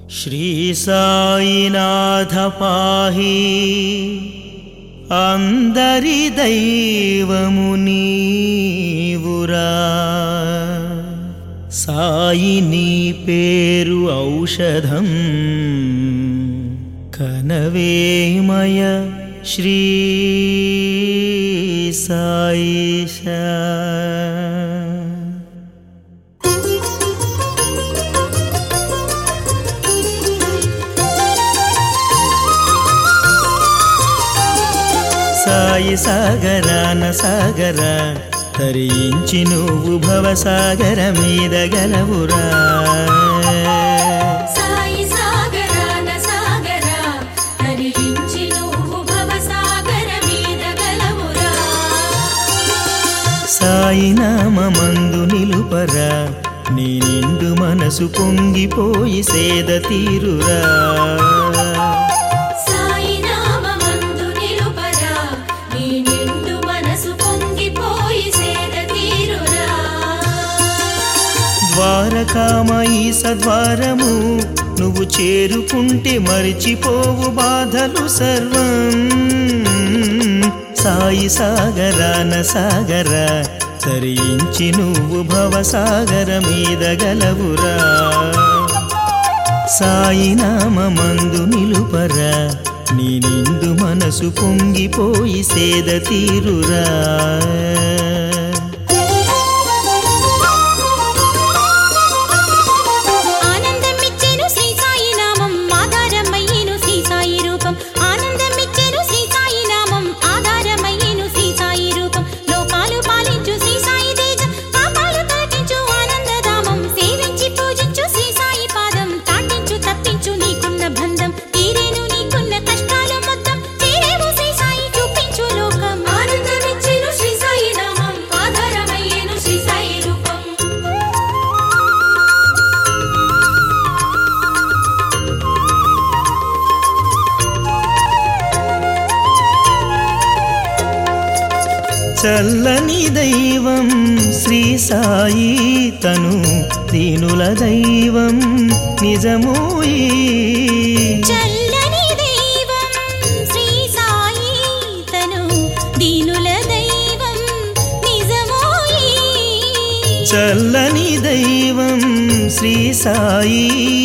శ్రీ సాయినాథ పాహి అందరి దైవము నీవురా సాయి నీ పేరు ఔషధం కనవేమయ శ్రీ సాయిషా సాయి సాగరాన సాగర తరించి నువ్వు భవసాగర మీద గలవురా సాయి సాగరాన సాగర తరించి నువ్వు భవసాగర మీద గలవురా సాయి నామందు నిలుపరా నీ నిండు మనసు పొంగిపోయి సేద తీరురా సాయి నామమందు నిలుపరా నీ నిండు మనసు పొంగిపోయి సేద తీరురా ద్వారకామయి సద్వారము నువ్వు చేరుకుంటే మరిచిపోవు బాధలు సర్వం సాయి సాగరాన సాగర తరించి నువ్వు భవసాగర మీద గలవురా సాయి నామందు నిలుపరా నీ నిండు మనసు పొంగిపోయి సేద తీరురా ఆనందమిచ్చెను శ్రీ సాయి నామం ఆధారమయ్యేను శ్రీ సాయి రూపం ఆనందమిచ్చెను శ్రీ సాయి నామం ఆధారమయ్యేను శ్రీ సాయి రూపం లోకాలు పాలించు శ్రీ సాయి తేజం పాపాలు తొలగించు ఆనందధామం సేవించి పూజించు శ్రీ సాయి పాదం తాటించు తప్పించు నీకున్న బంధం తీరేను నీకున్న కష్టాలు మొత్తం చేరేవు శ్రీ సాయి చూపించు లోకం ఆనందమిచ్చెను శ్రీ సాయి నామం ఆధారమయ్యేను శ్రీ సాయి రూపం చల్లని దైవం శ్రీ సాయి తను దీనుల దైవం నిజమోయి చల్లని దైవం శ్రీ సాయి తను దీనుల దైవం నిజమోయి చల్లని దైవం శ్రీ సాయి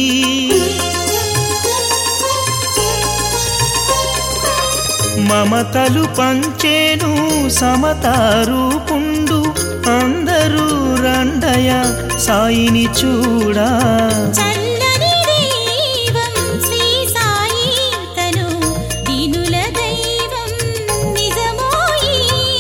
మమతలు పంచేను సమతారూపుండు అందరూ రండయ సాయిని చూడా చల్లని దైవం శ్రీ సాయి తను దీనుల దైవం నిజమోయి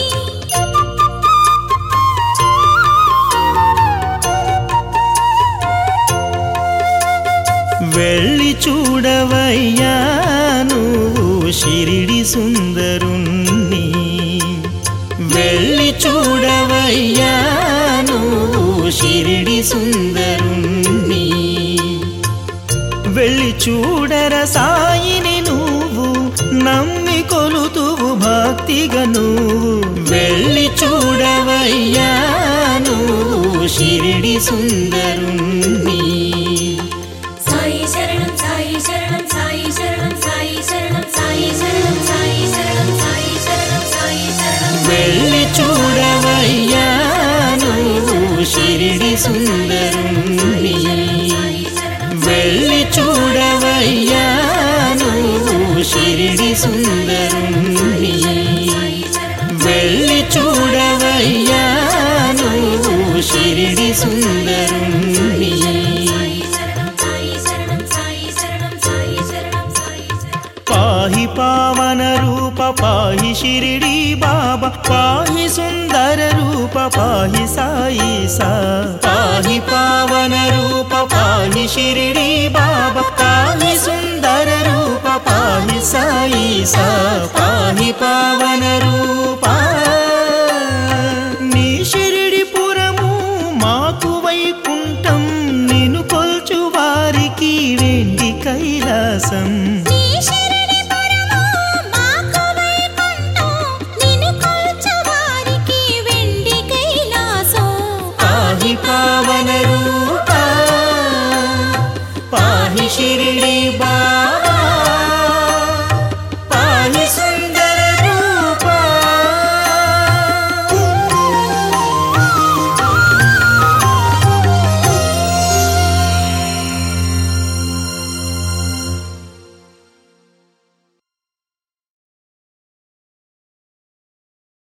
వెళ్ళి చూడవయ్యా నువ్వు షిరిడి సుందరుణ్ణి వెళ్ళి చూడవయ్యా నువ్వు షిరిడి సుందరుణ్ణి వెళ్ళి చూడర సాయిని నువ్వు నమ్మి కొలుతువు భక్తిగా నువ్వు వెళ్ళి చూడవయ్యా నువ్వు షిరిడి సుందరుణ్ణి సాయి శరణం సాయి శరణం సాయి శరణం సాయి శరణం సాయి శరణం సాయి శరణం సాయి శరణం సాయి శరణం వెళ్ళి చూడవయ్యా నువ్వు షిరిడి సుందరుణ్ణి వెళ్ళి చూడవయ్యా నువ్వు షిరిడి సుందరుణ్ణి వెళ్ళి చూడవయ్యా నువ్వు షిరిడి సుందరుణ్ణి సాయి శరణం సాయి శరణం సాయి శరణం సాయి శరణం పాహి పావన రూప పాహి షిరిడి బాబా పాహి సుందర రూప పాహి సాయి సా పాహి పావన రూప పాహి షిరిడి బాబా పాహి సుందర రూప పాహి సాయి సా పాహి పావన రూప నీ షిరిడి పురము మాకు వైకుంఠం నిన్ను కొల్చు వారికి వెండి కైలాసం నీ శరణి పరమా మాకు వైకుంఠం నిన్ను కొల్చు వారికి వెండి కైలాసం పాహి పావన రూప పాహి పాహి షిరిడి బాబా